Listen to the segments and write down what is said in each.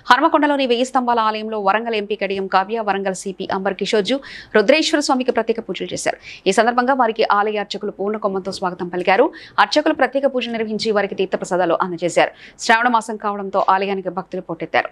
హర్మకొండలోని వెయ్యి స్తంభాల ఆలయంలో వరంగల్ ఎంపీ కడియం కావ్య వరంగల్ సిపి అంబర్ కిషోర్జు రుద్రేశ్వర స్వామికి ప్రత్యేక పూజలు చేశారు ఈ సందర్భంగా వారికి ఆలయ అర్చకులు పూర్ణ కొమ్మంతో స్వాగతం పలికారు అర్చకులు ప్రత్యేక పూజలు నిర్వహించి వారికి తీర్థప్రసాదాలు అందజేశారు శ్రావణ మాసం కావడంతో ఆలయానికి భక్తులు పోటెత్తారు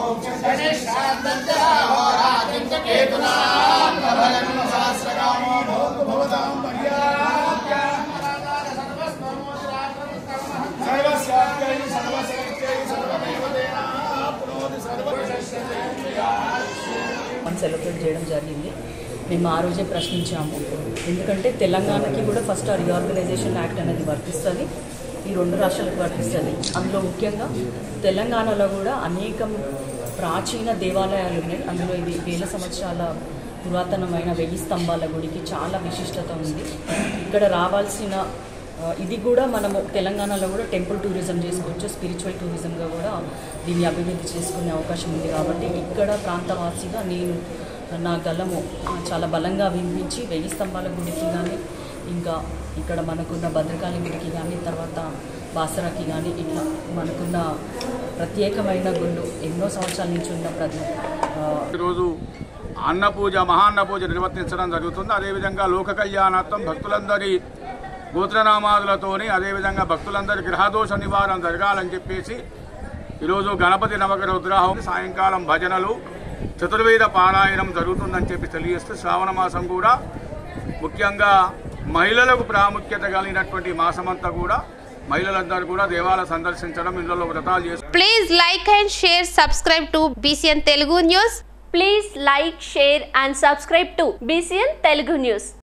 మనం సెలబ్రేట్ చేయడం జరిగింది మేము ఆ రోజే ప్రశ్నించాము ఎందుకంటే తెలంగాణకి కూడా ఫస్ట్ ఆ రీఆర్గనైజేషన్ యాక్ట్ అనేది వర్తిస్తుంది ఈ రెండు రాష్ట్రాలకు వర్తిస్తుంది అందులో ముఖ్యంగా తెలంగాణలో కూడా అనేకం ప్రాచీన దేవాలయాలు ఉన్నాయి అందులో ఇది వేల సంవత్సరాల పురాతనమైన వెయ్యి స్తంభాల గుడికి చాలా విశిష్టత ఉంది ఇక్కడ రావాల్సిన ఆ, ఇది కూడా మనము తెలంగాణలో కూడా టెంపుల్ టూరిజం చేసుకోవచ్చు స్పిరిచువల్ టూరిజంగా కూడా దీన్ని అభివృద్ధి చేసుకునే అవకాశం ఉంది కాబట్టి ఇక్కడ ప్రాంతవాసిగా నేను నా గలము చాలా బలంగా వినిపించి వెయ్యి స్తంభాల గుడికి కానీ ఇంకా ఇక్కడ మనకున్న భద్రకాళి గుడికి కానీ తర్వాత బాసరాకి కానీ ఇట్లా మనకున్న ప్రత్యేకమైన గుళ్ళు ఎన్నో సంవత్సరాల నుంచి ఉన్న ప్రతి ఆ, ఈరోజు అన్న పూజ మహాన్న పూజ నిర్వర్తించడం జరుగుతుంది అదేవిధంగా లోక కళ్యాణార్థం భక్తులందరి గోత్రనామాదులతోని అదేవిధంగా భక్తులందరి గ్రహదోష నివారణ జరగాలని చెప్పేసి ఈరోజు గణపతి నవగ్రహ రుద్రాహం సాయంకాలం భజనలు చతుర్వేద పారాయణం జరుగుతుందని చెప్పి తెలియజేస్తూ శ్రావణ మాసం కూడా ముఖ్యంగా మహిళలకు ప్రాముఖ్యత కలిగినటువంటి మాసమంతా కూడా మహిళలందరూ కూడా దేవాలయం సందర్శించడం ఇళ్లలో వ్రతాలు చేస్తూ Please like and share, subscribe to BCN Telugu News. Please like, share and subscribe to BCN Telugu News.